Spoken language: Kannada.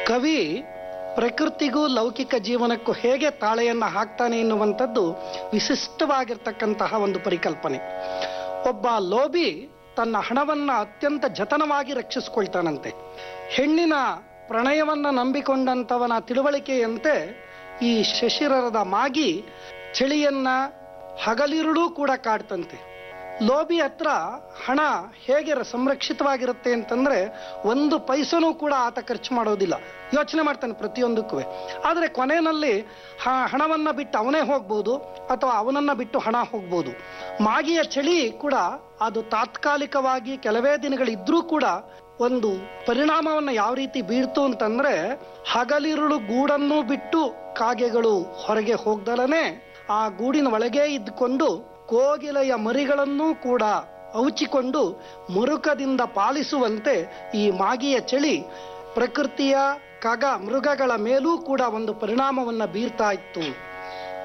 ಕವಿ ಪ್ರಕೃತಿಗೂ ಲೌಕಿಕ ಜೀವನಕ್ಕೂ ಹೇಗೆ ತಾಳೆಯನ್ನ ಹಾಕ್ತಾನೆ ಎನ್ನುವಂಥದ್ದು ವಿಶಿಷ್ಟವಾಗಿರ್ತಕ್ಕಂತಹ ಒಂದು ಪರಿಕಲ್ಪನೆ ಒಬ್ಬ ಲೋಭಿ ತನ್ನ ಹಣವನ್ನ ಅತ್ಯಂತ ಜತನವಾಗಿ ರಕ್ಷಿಸಿಕೊಳ್ತಾನಂತೆ ಹೆಣ್ಣಿನ ಪ್ರಣಯವನ್ನ ನಂಬಿಕೊಂಡಂತವನ ತಿಳುವಳಿಕೆಯಂತೆ ಈ ಶಶಿರರದ ಮಾಗಿ ಚಳಿಯನ್ನ ಹಗಲಿರುಳೂ ಕೂಡ ಕಾಡ್ತಂತೆ ಲೋಭಿ ಹತ್ರ ಹಣ ಹೇಗೆ ರ- ಸಂರಕ್ಷಿತವಾಗಿರುತ್ತೆ ಅಂತಂದ್ರೆ ಒಂದು ಪೈಸನೂ ಕೂಡ ಆತ ಖರ್ಚು ಮಾಡೋದಿಲ್ಲ ಯೋಚನೆ ಮಾಡ್ತಾನೆ ಪ್ರತಿಯೊಂದಕ್ಕೂ ಆದರೆ ಕೊನೆಯಲ್ಲಿ ಹ- ಹಣವನ್ನ ಬಿಟ್ಟು ಅವನೇ ಹೋಗ್ಬೋದು ಅಥವಾ ಅವನನ್ನ ಬಿಟ್ಟು ಹಣ ಹೋಗ್ಬೋದು ಮಾಗಿಯ ಚಳಿ ಕೂಡ ಅದು ತಾತ್ಕಾಲಿಕವಾಗಿ ಕೆಲವೇ ದಿನಗಳಿದ್ರೂ ಕೂಡ ಒಂದು ಪರಿಣಾಮವನ್ನ ಯಾವ ರೀತಿ ಬೀಳ್ತು ಅಂತಂದ್ರೆ ಹಗಲಿರುಳು ಗೂಡನ್ನು ಬಿಟ್ಟು ಕಾಗೆಗಳು ಹೊರಗೆ ಹೋಗ್ದಲನೆ ಆ ಗೂಡಿನ ಒಳಗೆ ಇದ್ಕೊಂಡು ಕೋಗಿಲೆಯ ಮರಿಗಳನ್ನೂ ಕೂಡ ಔಚಿಕೊಂಡು ಮುರುಕದಿಂದ ಪಾಲಿಸುವಂತೆ ಈ ಮಾಗಿಯ ಚಳಿ ಪ್ರಕೃತಿಯ ಕಗ ಮೃಗಗಳ ಮೇಲೂ ಕೂಡ ಒಂದು ಪರಿಣಾಮವನ್ನ ಬೀರ್ತಾ ಇತ್ತು